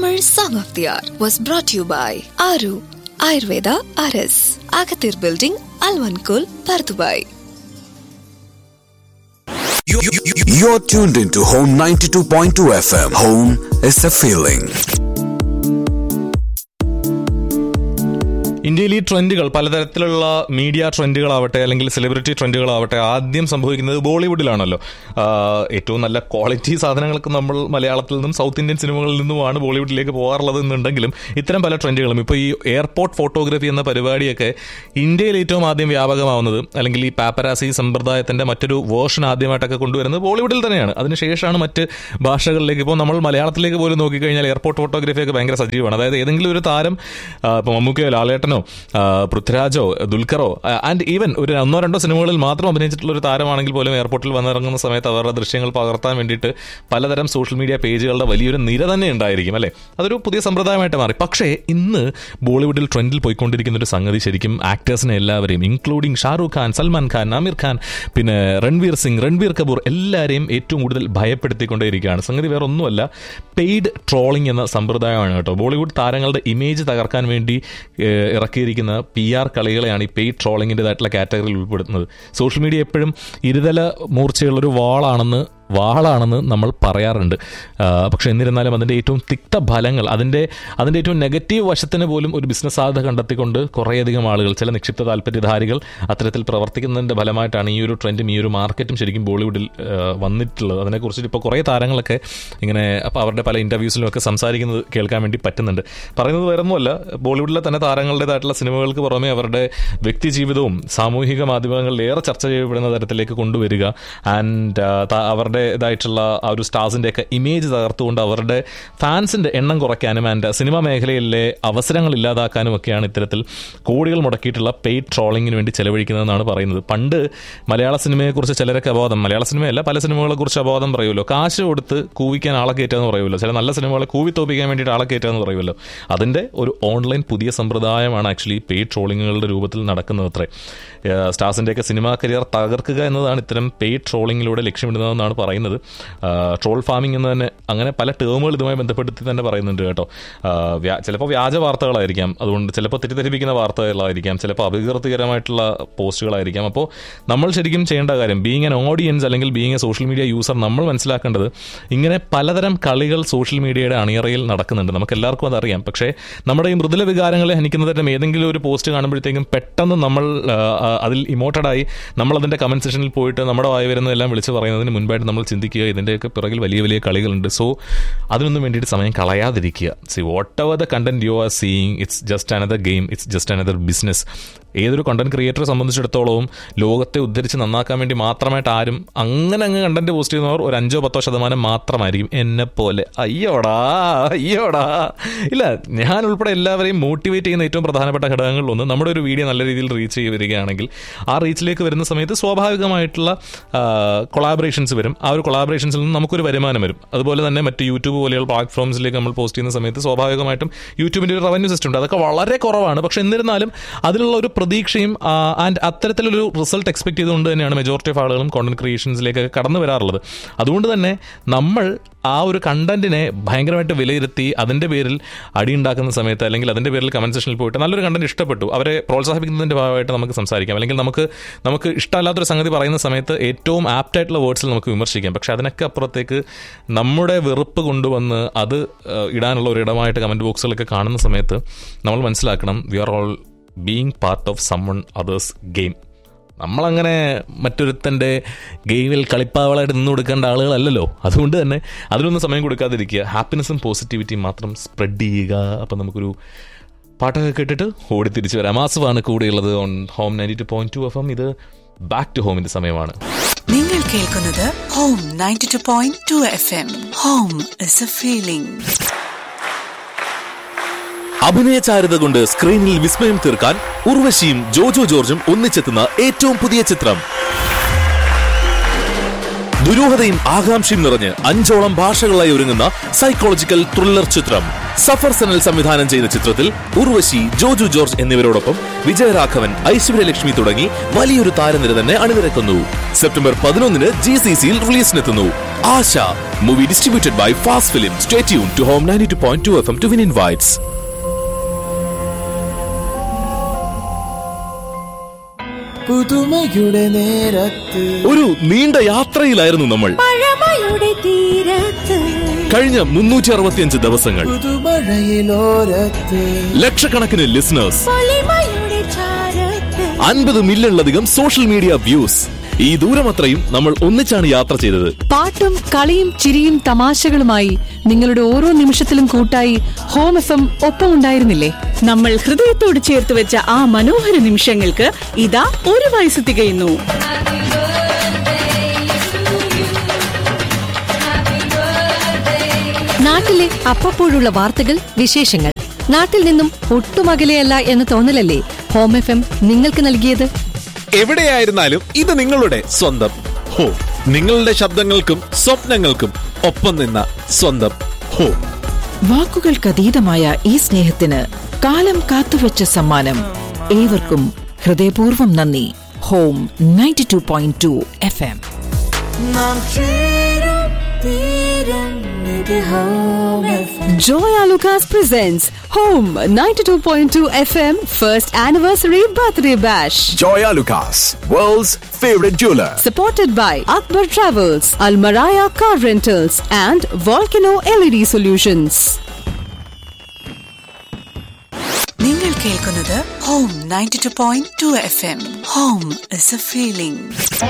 Tamil Song of the Hour was brought to you by Aru Ayurveda RS, Agathir Building, Alvankul, Pardubai. You're tuned into Home 92.2 FM. Home is a feeling. ഇന്ത്യയിൽ ഈ ട്രെൻഡുകൾ പലതരത്തിലുള്ള media ട്രെൻഡുകളാവട്ടെ അല്ലെങ്കിൽ celebrity ട്രെൻഡുകളാവട്ടെ ആദ്യം സംഭവിക്കുന്നത് ബോളിവുഡിലാണല്ലോ ആഹ് ഏറ്റവും നല്ല quality സാധനങ്ങൾക്ക് നമ്മൾ മലയാളത്തിൽ നിന്നും സൗത്ത് ഇന്ത്യൻ സിനിമകളിൽ നിന്നുമാണ് ബോളിവുഡിലേക്ക് പോകാറുള്ളത് എന്നുണ്ടെങ്കിലും ഇത്തരം പല ട്രെൻഡുകളും ഇപ്പോൾ ഈ എയർപോർട്ട് ഫോട്ടോഗ്രാഫി എന്ന പരിപാടിയൊക്കെ ഇന്ത്യയിൽ ഏറ്റവും ആദ്യം വ്യാപകമാവുന്നത് അല്ലെങ്കിൽ ഈ പാപ്പരാസി സമ്പ്രദായത്തിന്റെ മറ്റൊരു വേർഷൻ ആദ്യമായിട്ടൊക്കെ കൊണ്ടുവരുന്നത് ബോളിവുഡിൽ തന്നെയാണ് അതിനുശേഷമാണ് മറ്റ് ഭാഷകളിലേക്ക് ഇപ്പോൾ നമ്മൾ മലയാളത്തിലേക്ക് പോലും നോക്കിക്കഴിഞ്ഞാൽ എയർപോർട്ട് ഫോട്ടോഗ്രാഫിയൊക്കെ ഭയങ്കര സജീവമാണ് അതായത് ഏതെങ്കിലും ഒരു താരം ഇപ്പോൾ മമ്മൂക്കയോ ലാലേട്ടനോ ആ, പൃഥ്വിരാജോ ദുൽഖറോ ആൻഡ് ഈവൻ ഒരു ഒന്നോ രണ്ടോ സിനിമകളിൽ മാത്രം അഭിനയിച്ചിട്ടുള്ള ഒരു താരമാണെങ്കിൽ പോലും എയർപോർട്ടിൽ വന്നിറങ്ങുന്ന സമയത്ത് അവരുടെ ദൃശ്യങ്ങൾ പകർത്താൻ വേണ്ടിയിട്ട് പലതരം സോഷ്യൽ മീഡിയ പേജുകളുടെ വലിയൊരു നിര തന്നെ ഉണ്ടായിരിക്കും അല്ലേ അതൊരു പുതിയ സമ്പ്രദായമായിട്ട് മാറി പക്ഷേ ഇന്ന് ബോളിവുഡിൽ ട്രെൻഡിൽ പോയിക്കൊണ്ടിരിക്കുന്ന ഒരു സംഗതി ശരിക്കും ആക്ടേഴ്സിനെ എല്ലാവരെയും ഇൻക്ലൂഡിംഗ് ഷാറൂഖ് ഖാൻ സൽമാൻ ഖാൻ ആമിർ ഖാൻ പിന്നെ രൺവീർ സിംഗ് രൺവീർ കപൂർ എല്ലാവരെയും ഏറ്റവും കൂടുതൽ ഭയപ്പെടുത്തിക്കൊണ്ടേയിരിക്കുകയാണ് സംഗതി വേറെ ഒന്നുമല്ല പെയ്ഡ് ട്രോളിംഗ് എന്ന സമ്പ്രദായമാണ് കേട്ടോ ബോളിവുഡ് താരങ്ങളുടെ ഇമേജ് തകർക്കാൻ വേണ്ടി ഏഹ്, ഇറക്കിയിരിക്കുന്ന പി ആർ കളികളെയാണ് ഈ പെയ്ഡ് ട്രോളിങ്ങിൻ്റെതായിട്ടുള്ള കാറ്റഗറിയിൽ ഉൾപ്പെടുത്തുന്നത് സോഷ്യൽ മീഡിയ എപ്പോഴും ഇരുതല മൂർച്ചയുള്ളൊരു വാളാണെന്ന് വാളാണെന്ന് നമ്മൾ പറയാറുണ്ട് ആ, പക്ഷെ എന്നിരുന്നാലും അതിൻ്റെ ഏറ്റവും തിക്ത ഫലങ്ങൾ അതിൻ്റെ അതിൻ്റെ ഏറ്റവും നെഗറ്റീവ് വശത്തിന് പോലും ഒരു ബിസിനസ് സാധ്യത കണ്ടെത്തിക്കൊണ്ട് കുറേയധികം ആളുകൾ ചില നിക്ഷിപ്ത താല്പര്യധാരികൾ അത്തരത്തിൽ പ്രവർത്തിക്കുന്നതിൻ്റെ ഫലമായിട്ടാണ് ഈ ഒരു ട്രെൻഡും ഈ ഒരു മാർക്കറ്റും ശരിക്കും ബോളിവുഡിൽ ആ, വന്നിട്ടുള്ളത് അതിനെക്കുറിച്ചിട്ട് ഇപ്പോൾ കുറേ താരങ്ങളൊക്കെ ഇങ്ങനെ അപ്പോൾ അവരുടെ പല ഇൻ്റർവ്യൂസിലും ഒക്കെ സംസാരിക്കുന്നത് കേൾക്കാൻ വേണ്ടി പറ്റുന്നുണ്ട് പറയുന്നത് വേറൊന്നുമല്ല ബോളിവുഡിലെ തന്നെ താരങ്ങളുടേതായിട്ടുള്ള സിനിമകൾക്ക് പുറമെ അവരുടെ വ്യക്തി ജീവിതവും സാമൂഹിക മാധ്യമങ്ങളിൽ ഏറെ ചർച്ച ചെയ്യപ്പെടുന്ന തരത്തിലേക്ക് കൊണ്ടുവരിക ആൻഡ് അവരുടേതായിട്ടുള്ള ആ ഒരു സ്റ്റാർസിൻ്റെ ഒക്കെ ഇമേജ് തകർത്തുകൊണ്ട് അവരുടെ ഫാൻസിൻ്റെ എണ്ണം കുറയ്ക്കാനും ആൻഡ് സിനിമാ മേഖലയിലെ അവസരങ്ങൾ ഇല്ലാതാക്കാനും ഒക്കെയാണ് ഇത്തരത്തിൽ കോടികൾ മുടക്കിയിട്ടുള്ള പെയ്ഡ് ട്രോളിങ്ങിന് വേണ്ടി ചെലവഴിക്കുന്നതെന്നാണ് പറയുന്നത് പണ്ട് മലയാള സിനിമയെക്കുറിച്ച് ചിലരൊക്കെ അബോധം മലയാള സിനിമയല്ല പല സിനിമകളെ കുറിച്ച് അബോധം പറയുമല്ലോ കാശ് കൊടുത്ത് കൂവിക്കാൻ ആളെ കയറ്റുക പറയുമല്ലോ ചില നല്ല സിനിമകളെ കൂവി തോപ്പിക്കാൻ വേണ്ടിയിട്ട് ആളെ കയറ്റുക എന്ന് പറയുമല്ലോ അതിൻ്റെ ഒരു ഓൺലൈൻ പുതിയ സമ്പ്രദായമാണ് ആക്ച്വലി പെയ്ഡ് ട്രോളിങ്ങുകളുടെ രൂപത്തിൽ നടക്കുന്നത് അത്രേ സ്റ്റാർസിൻ്റെയൊക്കെ സിനിമാ കരിയർ തകർക്കുക എന്നതാണ് ഇത്തരം പെയ്ഡ് ട്രോളിങ്ങിലൂടെ ലക്ഷ്യമിടുന്നതെന്നാണ് പറയുന്നത് ട്രോൾ ഫാമിംഗ് എന്ന് തന്നെ അങ്ങനെ പല ടേമുകൾ ഇതുമായി ബന്ധപ്പെടുത്തി തന്നെ പറയുന്നുണ്ട് കേട്ടോ ആ, വ്യാ- ചിലപ്പോൾ വ്യാജ വാർത്തകളായിരിക്കാം അതുകൊണ്ട് ചിലപ്പോൾ തെറ്റിദ്ധരിപ്പിക്കുന്ന വാർത്തകളായിരിക്കാം ചിലപ്പോൾ അപകീർത്തികരമായിട്ടുള്ള പോസ്റ്റുകളായിരിക്കാം അപ്പോൾ നമ്മൾ ശരിക്കും ചെയ്യേണ്ട കാര്യം ബീങ് എൻ ഓഡിയൻസ് അല്ലെങ്കിൽ being a social media user നമ്മൾ മനസ്സിലാക്കേണ്ടത് ഇങ്ങനെ പലതരം കളികൾ സോഷ്യൽ മീഡിയയുടെ അണിയറയിൽ നടക്കുന്നുണ്ട് നമുക്ക് എല്ലാവർക്കും അതറിയാം പക്ഷേ നമ്മുടെ ഈ മൃദുല വികാരങ്ങളെ ഹനിക്കുന്ന തരം ഏതെങ്കിലും ഒരു പോസ്റ്റ് കാണുമ്പോഴത്തേക്കും പെട്ടെന്ന് നമ്മൾ ആ, ആ, അതിൽ ഇമോട്ടഡായി നമ്മൾ അതിൻ്റെ കമൻറ്റ് സെക്ഷനിൽ പോയിട്ട് നമ്മുടെ വായി വരുന്നതെല്ലാം വിളിച്ച് പറയുന്നതിന് മുൻപായിട്ട് നമ്മൾ ചിന്തിക്കുക ഇതിൻ്റെയൊക്കെ പിറകിൽ വലിയ വലിയ കളികളുണ്ട് സോ അതിനൊന്നും വേണ്ടിയിട്ട് സമയം കളയാതിരിക്കുക see whatever the content you are seeing it's just another game it's just another business ഏതൊരു കണ്ടന്റ് ക്രിയേറ്ററെ സംബന്ധിച്ചിടത്തോളവും ലോകത്തെ ഉദ്ധരിച്ച് നന്നാക്കാൻ വേണ്ടി മാത്രമായിട്ട് ആരും അങ്ങനെ അങ്ങ് കണ്ടന്റ് പോസ്റ്റ് ചെയ്യുന്നവർ ഒരു അഞ്ചോ പത്തോ ശതമാനം മാത്രമായിരിക്കും എന്നെ പോലെ അയ്യോടാ അയ്യോടാ ഇല്ല ഞാൻ ഉൾപ്പെടെ എല്ലാവരെയും മോട്ടിവേറ്റ് ചെയ്യുന്ന ഏറ്റവും പ്രധാനപ്പെട്ട ഘടകങ്ങളിലൊന്ന് നമ്മുടെ ഒരു വീഡിയോ നല്ല രീതിയിൽ റീച്ച് ചെയ്ത് വരികയാണെങ്കിൽ ആ റീച്ചിലേക്ക് വരുന്ന സമയത്ത് സ്വാഭാവികമായിട്ടുള്ള കൊളാബറേഷൻസ് വരും ആ ഒരു കൊളാബറേഷൻസിൽ നിന്ന് നമുക്കൊരു വരുമാനം വരും അതുപോലെ തന്നെ മറ്റ് യൂട്യൂബ് പോലെയുള്ള പ്ലാറ്റ്ഫോംസിലേക്ക് നമ്മൾ പോസ്റ്റ് ചെയ്യുന്ന സമയത്ത് സ്വാഭാവികമായിട്ടും യൂട്യൂബിൻ്റെ ഒരു റവന്യൂ സിസ്റ്റം ഉണ്ട് അതൊക്കെ വളരെ കുറവാണ് പക്ഷെ എന്നിരുന്നാലും അതിലുള്ള ഒരു പ്രതീക്ഷയും ആൻഡ് അത്തരത്തിലൊരു റിസൾട്ട് എക്സ്പെക്ട് ചെയ്തുകൊണ്ട് തന്നെയാണ് മെജോറിറ്റി ഓഫ് ആളുകളും കോണ്ടന്റ് ക്രിയേഷൻസിലേക്കൊക്കെ കടന്നു വരാറുള്ളത് അതുകൊണ്ട് തന്നെ നമ്മൾ ആ ഒരു കണ്ടന്റിനെ ഭയങ്കരമായിട്ട് വിലയിരുത്തി അതിൻ്റെ പേരിൽ അടിയുണ്ടാക്കുന്ന സമയത്ത് അല്ലെങ്കിൽ അതിൻ്റെ പേരിൽ കമന്റ് സെക്ഷനിൽ പോയിട്ട് നല്ലൊരു കണ്ടന്റ് ഇഷ്ടപ്പെട്ടു അവരെ പ്രോത്സാഹിപ്പിക്കുന്നതിൻ്റെ ഭാഗമായിട്ട് നമുക്ക് സംസാരിക്കാം അല്ലെങ്കിൽ നമുക്ക് നമുക്ക് ഇഷ്ടമല്ലാത്തൊരു സംഗതി പറയുന്ന സമയത്ത് ഏറ്റവും ആപ്റ്റായിട്ടുള്ള വേർഡ്സിൽ നമുക്ക് വിമർശിക്കാം പക്ഷെ അതിനൊക്കെ അപ്പുറത്തേക്ക് നമ്മുടെ വെറുപ്പ് കൊണ്ടുവന്ന് അത് ഏഹ്, ഇടാനുള്ള ഒരു ഇടമായിട്ട് കമന്റ് ബോക്സുകളൊക്കെ കാണുന്ന സമയത്ത് നമ്മൾ മനസ്സിലാക്കണം we are all being part of someone others game നമ്മളങ്ങനെ മറ്റൊരുത്തൻ്റെ ഗെയിമിൽ കളിപ്പാവളായിട്ട് നിന്ന് കൊടുക്കേണ്ട ആളുകളല്ലല്ലോ അതുകൊണ്ട് തന്നെ അതിനൊന്നും സമയം കൊടുക്കാതിരിക്കുക ഹാപ്പിനെസ്സും പോസിറ്റിവിറ്റിയും മാത്രം സ്പ്രെഡ് ചെയ്യുക അപ്പം നമുക്കൊരു പാട്ടൊക്കെ കേട്ടിട്ട് ഓടി തിരിച്ചു വരാം മാസമാണ് കൂടെയുള്ളത് on home ninety two point two F M ഇത് ബാക്ക് ടു ഹോമിൻ്റെ സമയമാണ് നിങ്ങൾ കേൾക്കുന്നത് home ninety two point two F M home is a feeling അഭിനയ ചാരുത കൊണ്ട് സ്ക്രീനിൽ വിസ്മയം തീർക്കാൻ ഉർവശിയും ജോജോ ജോർജും ഒന്നിച്ചെത്തുന്ന ഏറ്റവും പുതിയ ചിത്രം ദുരൂഹതയും ആകാംക്ഷയും നിറഞ്ഞ് അഞ്ചോളം ഭാഷകളായി ഒരുങ്ങുന്ന സൈക്കോളജിക്കൽ ത്രില്ലർ ചിത്രം സഫർ സനൽ സംവിധാനം ചെയ്ത ചിത്രത്തിൽ ഉർവശി ജോജു ജോർജ് എന്നിവരോടൊപ്പം വിജയരാഘവൻ ഐശ്വര്യലക്ഷ്മി തുടങ്ങി വലിയൊരു താരനിര തന്നെ അണിനിരക്കുന്നു സെപ്റ്റംബർ പതിനൊന്നിന് ജി സി സിയിൽ റിലീസിനെത്തുന്നു Asha movie distributed by fast film stay tune to home ninety two point two F M to win invites പുതുമയുടെ നേരത്ത് ഒരു നീണ്ട യാത്രയിലായിരുന്നു നമ്മൾ കഴിഞ്ഞ മുന്നൂറ്റി അറുപത്തിയഞ്ച് ദിവസങ്ങൾ പുതുമഴയിലോരത്ത് ലക്ഷക്കണക്കിന് ലിസണേഴ്സ് അൻപത് മില്യണിലധികം സോഷ്യൽ മീഡിയ വ്യൂസ് ഈ ദൂരമത്രയും നമ്മൾ ഒന്നിച്ചാണ് യാത്ര ചെയ്തത് പാട്ടും കളിയും ചിരിയും തമാശകളുമായി നിങ്ങളുടെ ഓരോ നിമിഷത്തിലും കൂട്ടായി ഹോം എഫ് എം ഒപ്പമുണ്ടായിരുന്നില്ലേ നമ്മൾ ഹൃദയത്തോട് ചേർത്ത് വെച്ച ആ മനോഹര നിമിഷങ്ങൾക്ക് ഇതാ ഒരു വയസ്സ് തികയുന്നു നാട്ടിലെ അപ്പപ്പോഴുള്ള വാർത്തകൾ വിശേഷങ്ങൾ നാട്ടിൽ നിന്നും ഒട്ടും അകലെയല്ല എന്ന തോന്നലല്ലേ ഹോം എഫ് എം നിങ്ങൾക്ക് നൽകിയത് എവിടെയായിരുന്നാലും ഇത് നിങ്ങളുടെ സ്വന്തം ഹോ നിങ്ങളുടെ ശബ്ദങ്ങൾക്കും സ്വപ്നങ്ങൾക്കും ഒപ്പം നിന്ന സ്വന്തം ഹോ വാക്കുകൾക്കതീതമായ ഈ സ്നേഹത്തിന് കാലം കാത്തുവച്ച സമ്മാനം ഏവർക്കും ഹൃദയപൂർവ്വം നന്ദി home ninety two point two F M നാം ചേരും തീരും ഇത് home Joy Lucas presents Home 92.2 FM First Anniversary Birthday Bash. Joya Lucas, world's favorite jeweler. Supported by Akbar Travels, Almaraya Car Rentals, and Volcano LED Solutions. നിങ്ങൾ കേൾക്കുന്നത് home ninety two point two F M home is a feeling